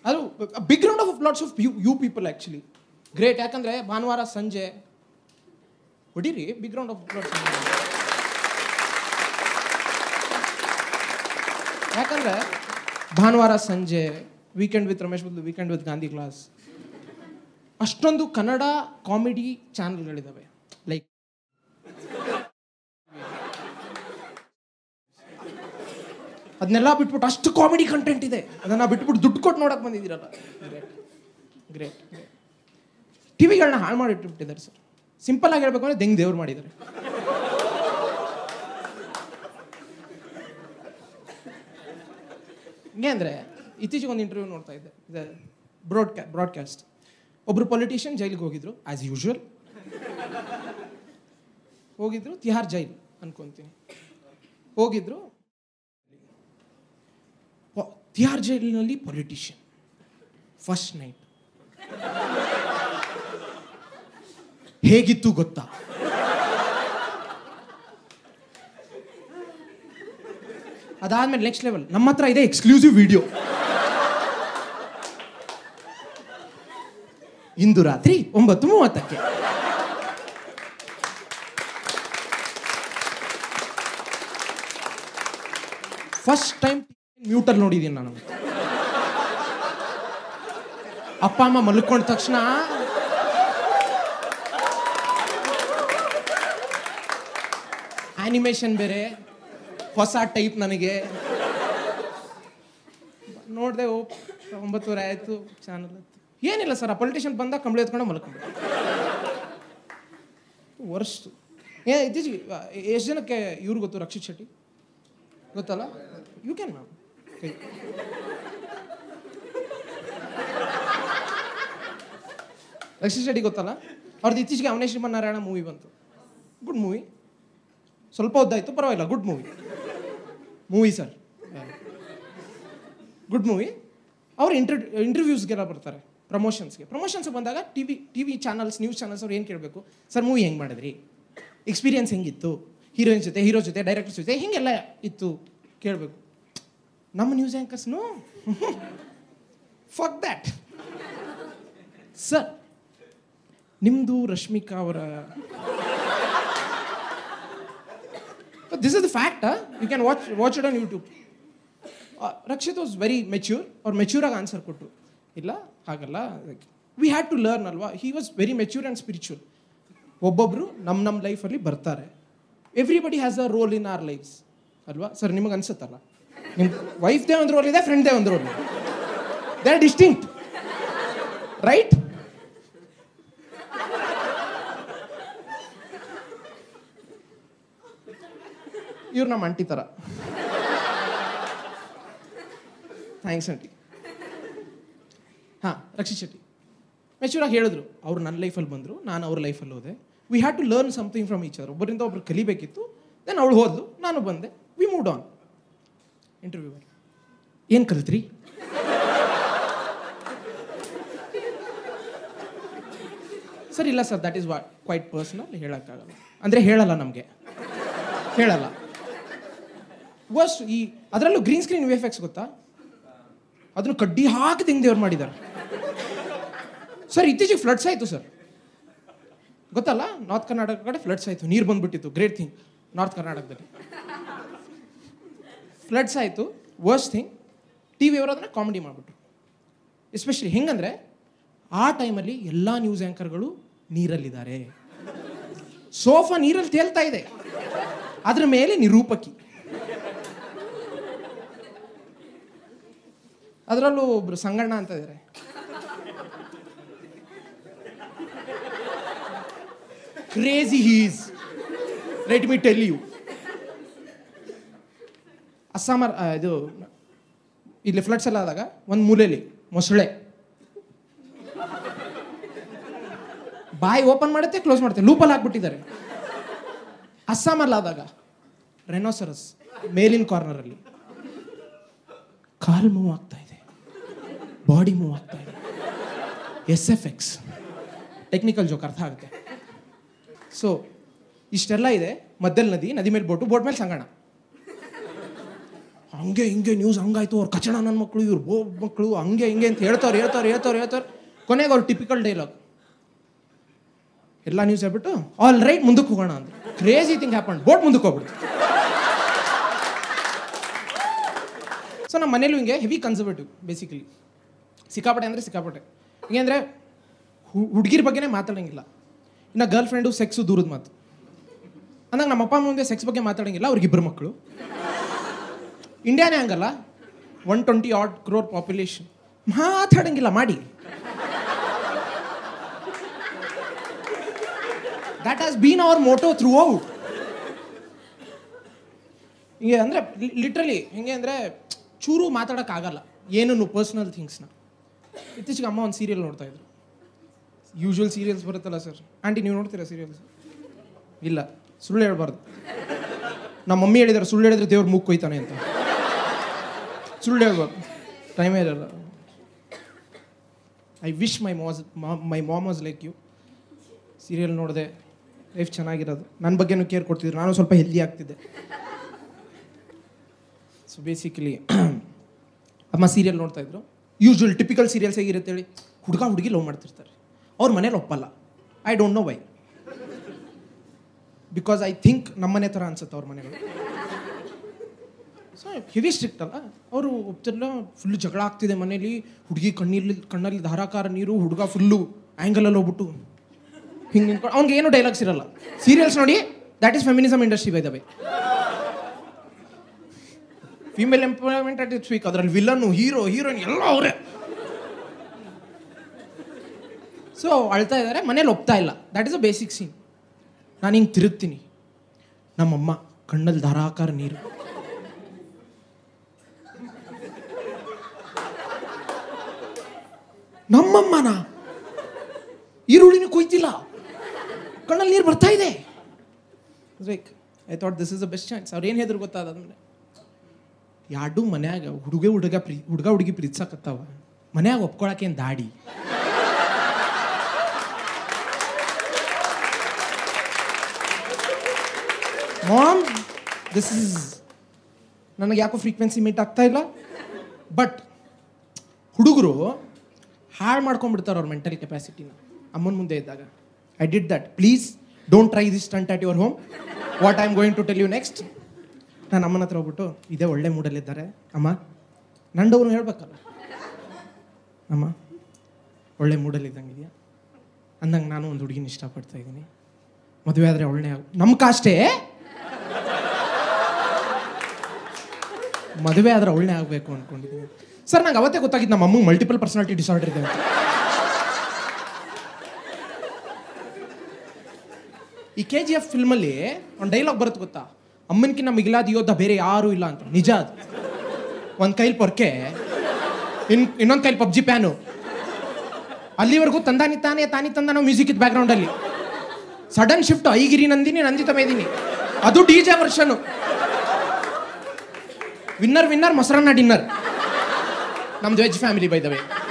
ಅದು big round of lots of you you people actually great ಯಾಕಂದರೆ ಭಾನುವಾರ ಸಂಜೆ ಹೊಡೀರಿ ಬಿಗ್ ರೌಂಡ್ ಆಫ್ ಲಾಟ್ಸ್ ಯಾಕಂದರೆ ಭಾನುವಾರ ಸಂಜೆ ವೀಕೆಂಡ್ ವಿತ್ ರಮೇಶ್ ಬದಲು ವೀಕೆಂಡ್ ವಿತ್ ಗಾಂಧಿ ಕ್ಲಾಸ್ ಅಷ್ಟೊಂದು ಕನ್ನಡ ಕಾಮಿಡಿ ಚಾನಲ್ಗಳಿದ್ದಾವೆ ಲೈಕ್ ಅದನ್ನೆಲ್ಲ ಬಿಟ್ಬಿಟ್ಟು ಅಷ್ಟು ಕಾಮಿಡಿ ಕಂಟೆಂಟ್ ಇದೆ ಅದನ್ನು ಬಿಟ್ಬಿಟ್ಟು ದುಡ್ಡು ಕೊಟ್ಟು ನೋಡಕ್ಕೆ ಬಂದಿದ್ದೀರಲ್ಲ ಗ್ರೇಟ್ ಗ್ರೇಟ್ ಗ್ರೇಟ್ ಟಿ ವಿಗಳನ್ನ ಹಾಳು ಮಾಡಿ ಇಟ್ಬಿಟ್ಟಿದ್ದಾರೆ ಸರ್ ಸಿಂಪಲ್ ಆಗಿ ಹೇಳ್ಬೇಕು ಅಂದರೆ ದೆಂಗ್ ದೇವ್ರು ಮಾಡಿದ್ದಾರೆ ಹಿಂಗೆ ಅಂದರೆ ಇತ್ತೀಚೆಗೆ ಒಂದು ಇಂಟರ್ವ್ಯೂ ನೋಡ್ತಾ ಇದ್ದೆ ಇದೆ ಬ್ರಾಡ್ಕ್ಯಾ ಬ್ರಾಡ್ಕಾಸ್ಟ್ ಒಬ್ಬರು ಪೊಲಿಟಿಷಿಯನ್ ಜೈಲಿಗೆ ಹೋಗಿದ್ರು ಆ್ಯಸ್ ಯೂಶುವಲ್ ಹೋಗಿದ್ರು ತಿಹಾರ್ ಜೈಲ್ ಅನ್ಕೊಂತೀನಿ ಹೋಗಿದ್ರು ಪ- ತಿಹಾರ್ ಜೈಲಿನಲ್ಲಿ ಪೊಲಿಟಿಷಿಯನ್ ಫಸ್ಟ್ ನೈಟ್ ಹೇಗಿತ್ತು ಗೊತ್ತಾ ಅದಾದ್ಮೇಲೆ ನೆಕ್ಸ್ಟ್ ಲೆವೆಲ್ ನಮ್ಮ ಹತ್ರ ಇದೆ ಎಕ್ಸ್ಕ್ಲೂಸಿವ್ ವಿಡಿಯೋ ಇಂದು ರಾತ್ರಿ ಒಂಬತ್ತು ಮೂವತ್ತಕ್ಕೆ ಫಸ್ಟ್ ಟೈಮ್ ಮ್ಯೂಟಲ್ಲಿ ನೋಡಿದ್ದೀನಿ ನಾನು ಅಪ್ಪ ಅಮ್ಮ ಮಲ್ಕೊಂಡ ತಕ್ಷಣ ಆನಿಮೇಷನ್ ಬೇರೆ ಹೊಸ ಟೈಪ್ ನನಗೆ ನೋಡಿದೆ ಓ ಒಂಬತ್ತುವರೆ ಆಯಿತು ಚಾನಲ್ ಏನಿಲ್ಲ ಸರ್ ಆ ಪೊಲಿಟಿಷಿಯನ್ ಬಂದ ಕಂಬಳಿ ಎತ್ಕೊಂಡು ಮಲ್ಕೊಂಡು ವರ್ಸ್ಟ್ ಏ ಇತ್ತೀಚೆಗೆ ಎಷ್ಟು ಜನಕ್ಕೆ ಇವ್ರು ಗೊತ್ತು ರಕ್ಷಿತ್ ಶೆಟ್ಟಿ ಗೊತ್ತಲ್ಲ you can ma'am Rakshit Shetty ಗೊತ್ತಲ್ಲ ಅವ್ರದ್ದು ಇತ್ತೀಚೆಗೆ ಅವನೇ ಶ್ರೀಮನ್ನಾರಾಯಣ ಮೂವಿ ಬಂತು ಗುಡ್ ಮೂವಿ ಸ್ವಲ್ಪ ಹೊದ್ದಾಯ್ತು ಪರವಾಗಿಲ್ಲ good movie movie sir good movie ಅವ್ರು ಇಂಟರ್ ಇಂಟರ್ವ್ಯೂಸ್ಗೆಲ್ಲ ಬರ್ತಾರೆ ಪ್ರಮೋಷನ್ಸ್ಗೆ ಪ್ರಮೋಷನ್ಸ್ ಬಂದಾಗ T V T V channels news channels ಅವ್ರು ಏನು ಕೇಳಬೇಕು ಸರ್ ಮೂವಿ ಹೆಂಗೆ ಮಾಡಿದ್ರಿ ಎಕ್ಸ್ಪೀರಿಯನ್ಸ್ ಹೆಂಗಿತ್ತು ಹೀರೋಯಿನ್ ಜೊತೆ ಹೀರೋ ಜೊತೆ ಡೈರೆಕ್ಟರ್ ಜೊತೆ ಹಿಂಗೆಲ್ಲ ಇತ್ತು ಕೇಳಬೇಕು ನಮ್ಮ ನ್ಯೂಸ್ ಆ್ಯಂಕರ್ಸ್ನು ಫಕ್ ದ್ಯಾಟ್ ಸರ್ ನಿಮ್ಮದು ರಶ್ಮಿಕಾ ಅವರ this is the fact you can watch watch it on YouTube Rakshit was very mature ಅವ್ರು ಮೆಚ್ಯೂರಾಗಿ ಆನ್ಸರ್ ಕೊಟ್ಟರು ಇಲ್ಲ ಹಾಗಲ್ಲ ವಿ ಹ್ಯಾಡ್ ಟು ಲರ್ನ್ ಅಲ್ವಾ he was very mature and spiritual ಒಬ್ಬೊಬ್ಬರು ನಮ್ಮ ನಮ್ಮ ಲೈಫಲ್ಲಿ ಬರ್ತಾರೆ everybody has a role in our lives ಅಲ್ವಾ ಸರ್ ನಿಮಗೆ ಅನ್ಸುತ್ತಲ್ಲ ನಿಮ್ಮ ವೈಫ್ದೇ ಒಂದು ರೋಲ್ ಇದೆ ಫ್ರೆಂಡ್ದೇ ಒಂದು ರೋಲ್ ಇದೆ ದೇ ಆರ್ ಡಿಸ್ಟಿಂಕ್ಟ್ ರೈಟ್ ಇವ್ರು ನಮ್ಮ ಅಂಟಿ ಥರ ಥ್ಯಾಂಕ್ಸ್ ಆಂಟಿ ಹಾಂ ರಕ್ಷಿತ್ ಶೆಟ್ಟಿ ಮೆಚೂರಾಗಿ ಹೇಳಿದ್ರು ಅವ್ರು ನನ್ನ ಲೈಫಲ್ಲಿ ಬಂದರು ನಾನು ಅವ್ರ ಲೈಫಲ್ಲಿ ಹೋದೆ we had to learn something from each other ಒಬ್ಬರಿಂದ ಒಬ್ರು ಕಲಿಬೇಕಿತ್ತು ದೆನ್ ಅವಳು ಹೋದ್ಲು ನಾನು ಬಂದೆ ವಿ ಮೂಡ್ ಆನ್ ಇಂಟರ್ವ್ಯೂವರ್ ಏನು ಕಲಿತ್ರಿ ಸರ್ ಇಲ್ಲ sir that is what quite personal ಹೇಳೋಕ್ಕಾಗಲ್ಲ ಅಂದರೆ ಹೇಳಲ್ಲ ನಮಗೆ ಹೇಳಲ್ಲ ವರ್ಸ್ಟ್ ಈ ಅದರಲ್ಲೂ green screen V F X ಗೊತ್ತಾ ಅದನ್ನು ಕಡ್ಡಿ ಹಾಕಿ ತಿಂಗ್ ದೇವ್ರು ಮಾಡಿದ್ದಾರೆ ಸರ್ ಇತ್ತೀಚೆಗೆ ಫ್ಲಡ್ಸ್ ಆಯಿತು ಸರ್ ಗೊತ್ತಲ್ಲ ನಾರ್ತ್ ಕರ್ನಾಟಕ ಕಡೆ ಫ್ಲಡ್ಸ್ ಆಯಿತು ನೀರು ಬಂದ್ಬಿಟ್ಟಿತ್ತು ಗ್ರೇಟ್ ಥಿಂಗ್ ನಾರ್ತ್ ಕರ್ನಾಟಕದಲ್ಲಿ ಫ್ಲಡ್ಸ್ ಆಯಿತು ವರ್ಸ್ಟ್ ಥಿಂಗ್ ಟಿ ವಿ ಅವರು ಅದನ್ನು ಕಾಮಿಡಿ ಮಾಡಿಬಿಟ್ರು ಎಸ್ಪೆಷಲಿ ಹೆಂಗಂದ್ರೆ ಆ ಟೈಮಲ್ಲಿ ಎಲ್ಲ ನ್ಯೂಸ್ ಆ್ಯಂಕರ್ಗಳು ನೀರಲ್ಲಿದ್ದಾರೆ ಸೋಫಾ ನೀರಲ್ಲಿ ತೇಲ್ತಾ ಇದೆ ಅದ್ರ ಮೇಲೆ ನಿರೂಪಕಿ ಅದರಲ್ಲೂ ಒಬ್ರು ಸಂಗಣ್ಣ ಅಂತ ಇದ್ದಾರೆ crazy he's let me tell you ಅಸ್ಸಾಮರ್ ಆ, ಇದು ಇಲ್ಲಿ ಫ್ಲಡ್ಸ್ ಎಲ್ಲ ಆದಾಗ ಒಂದು ಮೂಲೆಯಲ್ಲಿ ಮೊಸಳೆ ಬಾಯಿ ಓಪನ್ ಮಾಡುತ್ತೆ ಕ್ಲೋಸ್ ಮಾಡುತ್ತೆ ಲೂಪಲ್ಲಿ ಹಾಕ್ಬಿಟ್ಟಿದ್ದಾರೆ ಅಸ್ಸಾಮಲ್ಲಿ ಆದಾಗ ರೆನೋಸರಸ್ ಮೇಲಿನ ಕಾರ್ನರಲ್ಲಿ ಕಾಲ್ ಮೂವ್ ಆಗ್ತಾ ಇದೆ ಬಾಡಿ ಮೂವ್ ಆಗ್ತಾ ಇದೆ S F X technical joke ಅರ್ಥ ಆಗುತ್ತೆ ಸೊ ಇಷ್ಟೆಲ್ಲ ಇದೆ ಮದ್ದಲ್ ನದಿ ನದಿ ಮೇಲೆ ಬೋಟು ಬೋಟ್ ಮೇಲೆ ಸಂಗಣ ಹಂಗೆ ಹಿಂಗೆ ನ್ಯೂಸ್ ಹಂಗಾಯ್ತು ಅವ್ರು ಕಚಡ ನನ್ನ ಮಕ್ಕಳು ಇವ್ರು ಬೋ ಮಕ್ಕಳು ಹಂಗೆ ಹಿಂಗೆ ಅಂತ ಹೇಳ್ತಾರೆ ಹೇಳ್ತಾರೆ ಹೇಳ್ತಾರೆ ಹೇಳ್ತಾರೆ ಕೊನೆಗೆ ಅವ್ರು ಟಿಪಿಕಲ್ ಡೈಲಾಗ್ ಎಲ್ಲ ನ್ಯೂಸ್ ಹೇಳ್ಬಿಟ್ಟು ಆಲ್ ರೈಟ್ ಮುಂದಕ್ಕೆ ಹೋಗೋಣ ಅಂದ್ರೆ ಕ್ರೇಜಿ ಥಿಂಗ್ ಹ್ಯಾಪನ್ ಬೋಟ್ ಮುಂದಕ್ಕೆ ಹೋಗ್ಬಿಡ್ತು ಸೊ ನಮ್ಮ ಮನೇಲೂ ಹಿಂಗೆ ಹೆವಿ ಕನ್ಸರ್ವೇಟಿವ್ ಬೇಸಿಕಲಿ ಸಿಕ್ಕಾಪಟ್ಟೆ ಅಂದರೆ ಸಿಕ್ಕಾಪಟ್ಟೆ ಹಿಂಗೆ ಅಂದರೆ ಹುಡುಗಿರ ಬಗ್ಗೆನೇ ಮಾತಾಡೋಂಗಿಲ್ಲ ಇನ್ನು ಗರ್ಲ್ ಫ್ರೆಂಡು ಸೆಕ್ಸು ದೂರದ ಮಾತು ಅಂದಾಗ ನಮ್ಮ ಅಪ್ಪ ಅಮ್ಮ ಮುಂದೆ ಸೆಕ್ಸ್ ಬಗ್ಗೆ ಮಾತಾಡೋಂಗಿಲ್ಲ ಅವ್ರಿಗೆ ಇಬ್ಬರು ಮಕ್ಕಳು ಇಂಡಿಯಾನೇ ಹಂಗಲ್ಲ one twenty eight crore population ಮಾತಾಡೋಂಗಿಲ್ಲ ಮಾಡಿ that has been our motto throughout ಹಿಂಗೆ ಅಂದರೆ ಲಿಟ್ರಲಿ ಹೆಂಗೆ ಅಂದರೆ ಚೂರು ಮಾತಾಡೋಕ್ಕಾಗಲ್ಲ ಏನನ್ನು ಪರ್ಸ್ನಲ್ ಥಿಂಗ್ಸ್ನ ಇತ್ತೀಚೆಗೆ ಅಮ್ಮ ಒಂದು ಸೀರಿಯಲ್ ನೋಡ್ತಾ ಇದ್ರು ಯೂಶ್ವಲ್ ಸೀರಿಯಲ್ಸ್ ಬರುತ್ತಲ್ಲ ಸರ್ ಆಂಟಿ ನೀವು ನೋಡ್ತೀರಾ ಸೀರಿಯಲ್ಸ್ ಇಲ್ಲ ಸುಳ್ಳು ಹೇಳ್ಬಾರ್ದು ನಮ್ಮ ಮಮ್ಮಿ ಹೇಳಿದಾರೆ ಸುಳ್ಳು ಹೇಳಿದ್ರೆ ದೇವ್ರ ಮೂಗ್ ಕೊಯ್ತಾನೆ ಅಂತ ಸುಳ್ಳು ಹೇಳ್ಬಾರ್ದು ಟೈಮೇ ಇರಲ್ಲ ಐ ವಿಶ್ ಮೈ ಮಾಸ್ my mom was like you serial ನೋಡಿದೆ ಲೈಫ್ ಚೆನ್ನಾಗಿರೋದು ನನ್ನ ಬಗ್ಗೆನೂ ಕೇರ್ ಕೊಡ್ತಿದ್ರು ನಾನು ಸ್ವಲ್ಪ ಹೆಲ್ದಿ ಆಗ್ತಿದ್ದೆ ಸೊ ಬೇಸಿಕಲಿ ಅಮ್ಮ ಸೀರಿಯಲ್ ನೋಡ್ತಾ ಇದ್ರು ಯೂಶ್ವಲ್ ಟಿಪಿಕಲ್ ಸೀರಿಯಲ್ಸ್ ಹೇಗಿರುತ್ತೆ ಹೇಳಿ ಹುಡುಗ ಹುಡುಗಿ ಲವ್ ಮಾಡ್ತಿರ್ತಾರೆ ಅವ್ರ ಮನೇಲಿ ಒಪ್ಪಲ್ಲ I don't know why because I think ನಮ್ಮನೆ ಥರ ಅನ್ಸುತ್ತೆ ಅವ್ರ ಮನೆಗಳು ಸೊ ಹೆವಿ ಸ್ಟ್ರಿಕ್ಟ್ ಅಲ್ಲ ಅವರು ಒಪ್ತಿರಲ್ಲ ಫುಲ್ ಜಗಳ ಆಗ್ತಿದೆ ಮನೇಲಿ ಹುಡುಗಿ ಕಣ್ಣೀರ್ಲಿ ಕಣ್ಣಲ್ಲಿ ಧಾರಾಕಾರ ನೀರು ಹುಡುಗ ಫುಲ್ಲು ಆ್ಯಂಗಲಲ್ಲಿ ಹೋಗ್ಬಿಟ್ಟು ಹಿಂಗೆ ನಿಂತ್ಕೊಂಡು ಅವ್ನಿಗೆ ಏನು ಡೈಲಾಗ್ಸ್ ಇರಲ್ಲ ಸೀರಿಯಲ್ಸ್ ನೋಡಿ that is feminism industry by the way female employment at its weak ಅದರಲ್ಲಿ ವಿಲನ್ನು ಹೀರೋ ಹೀರೋಯಿನ್ ಎಲ್ಲ ಅವರೇ ಸೊ ಅಳ್ತಾ ಇದ್ದಾರೆ ಮನೇಲಿ ಒಪ್ತಾ ಇಲ್ಲ that is a basic scene ನಾನು ಹಿಂಗೆ ತಿರುಗ್ತೀನಿ ನಮ್ಮಮ್ಮ ಕಣ್ಣಲ್ಲಿ ಧಾರಾಕಾರ ನೀರು ನಮ್ಮಮ್ಮನ ಈರುಳ್ಳಿನೂ ಕೊಯ್ತಿಲ್ಲ ಕಣ್ಣಲ್ಲಿ ನೀರು ಬರ್ತಾ ಇದೆ like I thought this is the best chance ಅವ್ರು ಏನು ಹೇಳಿದ್ರು ಗೊತ್ತಾದ್ರೆ ಯಾಡು ಮನ್ಯಾಗ ಹುಡುಗ ಹುಡುಗ ಪ್ರೀ ಹುಡುಗ ಹುಡುಗಿ ಪ್ರೀತಿಸಕತ್ತಾವ ಮನ್ಯಾಗ ಒಪ್ಕೊಳಕೇನು ದಾಡಿ ಮಾಮ್ ದಿಸ್ ಇಸ್ ನನಗೆ ಯಾಕೋ ಫ್ರೀಕ್ವೆನ್ಸಿ ಮೀಟ್ ಆಗ್ತಾ ಇಲ್ಲ ಬಟ್ ಹುಡುಗರು ಹಾಳು ಮಾಡ್ಕೊಂಡ್ಬಿಡ್ತಾರೆ ಅವ್ರ ಮೆಂಟಲ್ ಕೆಪಾಸಿಟಿನ ಅಮ್ಮನ ಮುಂದೆ ಇದ್ದಾಗ I did that please don't try this stunt at your home what I am going to tell you next ನಾನು ಅಮ್ಮನ ಹತ್ರ ಹೋಗ್ಬಿಟ್ಟು ಇದೇ ಒಳ್ಳೆ ಮೂಡಲ್ಲಿದ್ದಾರೆ ಅಮ್ಮ ನಂಡವ್ರು ಹೇಳ್ಬೇಕಲ್ಲ ಅಮ್ಮ ಒಳ್ಳೆ ಮೂಡಲ್ಲಿದ್ದಂಗಿದೆಯಾ ಅಂದಂಗೆ ನಾನು ಒಂದು ಹುಡುಗಿನ ಇಷ್ಟಪಡ್ತಾ ಇದ್ದೀನಿ ಮದುವೆ ಆದರೆ ಒಳ್ಳೆ ನಮ್ಮ ಕಾಷ್ಟೇ ಮದುವೆ ಆದ್ರೆ ಒಳ್ಳೆ ಆಗಬೇಕು ಅನ್ಕೊಂಡಿದ್ದೀನಿ ಸರ್ ನಂಗೆ ಅವತ್ತೇ ಗೊತ್ತಾಗಿದ್ದು ನಮ್ಮ ಅಮ್ಮಂಗೆ ಮಲ್ಟಿಪಲ್ ಪರ್ಸನಾಲಿಟಿ ಡಿಸಾರ್ಡರ್ ಇದೆ ಅಂತ ಈ ಕೆ ಜಿ ಎಫ್ ಫಿಲ್ಮಲ್ಲಿ ಒಂದು ಡೈಲಾಗ್ ಬರುತ್ತೆ ಗೊತ್ತಾ ಅಮ್ಮನಕಿನ್ನ ಮಿಗಿಲಾದ ಯೋಧ ಬೇರೆ ಯಾರೂ ಇಲ್ಲ ಅಂತ ನಿಜ ಅದು ಒಂದು ಕೈಲಿ ಪೊರ್ಕೆ ಇನ್ ಇನ್ನೊಂದು ಕೈಲಿ ಪಬ್ಜಿ ಪ್ಯಾನು ಅಲ್ಲಿವರೆಗೂ ತಂದಾನಿ ತಾನೇ ತಾನಿ ತಂದ ನಾವು ಮ್ಯೂಸಿಕ್ ಇತ್ತು ಬ್ಯಾಕ್ಗ್ರೌಂಡಲ್ಲಿ ಸಡನ್ ಶಿಫ್ಟ್ ಐಗಿರಿ ನಂದಿನಿ ನಂದಿತ ಮೇದಿನಿ ಅದು ಡಿ ಜೆ ವರ್ಷನು ವಿನ್ನರ್ ವಿನ್ನರ್ ಮೊಸರನ್ನ ಡಿನ್ನರ್ ನಮ್ದು veg family by the way